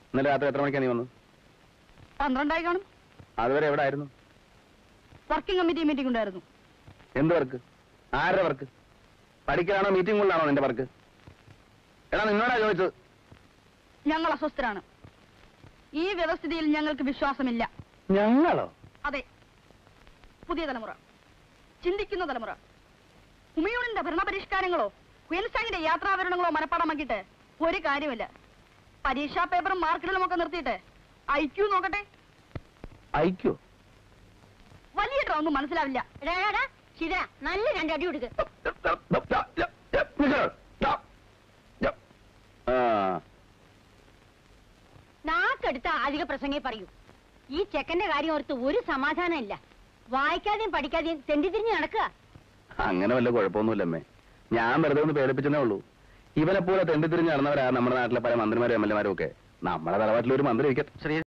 ഇന്നലെ രാത്രി എത്ര മണിക്കാണ് നീ വന്നു പന്ത്രണ്ടായി കാണും അതുവരെ എവിടെ ആയിരുന്നു വർക്കിംഗ് കമ്മിറ്റി മീറ്റിംഗ് ഉണ്ടായിരുന്നു എന്ത് വർക്ക് ആരുടെ വർക്ക് പഠിക്കാനാണോ മീറ്റിംഗുകളിലാണോ നിന്റെ വർക്ക് എടാ നിന്നോടാ ചോദിച്ചത് ഞങ്ങൾ അസ്വസ്ഥരാണ് ഈ വ്യവസ്ഥിതിയിൽ ഞങ്ങൾക്ക് വിശ്വാസമില്ല ഞങ്ങളോ അതെ പുതിയ തലമുറ ചിന്തിക്കുന്ന തലമുറ ഹുമയൂണിന്റെ ഭരണപരിഷ്കാരങ്ങളോ ക്വീൻസാങ്ങിന്റെ യാത്രാവിവരണങ്ങളോ മനപ്പാടമാക്കിയിട്ട് ഒരു കാര്യമില്ല പരീക്ഷാ പേപ്പറും മാർക്കിലും ഒക്കെ നിർത്തിയിട്ട് ഐക്യു നോക്കട്ടെ അയക്കോ വലിയ ഒന്നും മനസ്സിലാവില്ല ശിര നല്ല രണ്ടടി കൊടുക്ക് ആ നാക്കെടുത്ത അധിക പ്രസംഗേ പറയൂ ഈ ചെക്കന്റെ കാര്യം ഓർത്ത് ഒരു സമാധാനം ഇല്ല വായിക്കാതെയും പഠിക്കാതെയും തെണ്ടിത്തിരിഞ്ഞ് നടക്കുക അങ്ങനെ വല്ല കുഴപ്പമൊന്നുമില്ലമ്മേ ഞാൻ വെറുതെ ഒന്ന് പേടിപ്പിച്ചതേ ഉള്ളൂ ഇവനെ പോലെ തെണ്ടിത്തിരിഞ്ഞ് നടന്നവരാ നമ്മുടെ നാട്ടിലെ പല മന്ത്രിമാരും എം എൽ എമാരും ഒക്കെ നമ്മുടെ തറവാട്ടിൽ ഒരു മന്ത്രി ഇരിക്കട്ടെ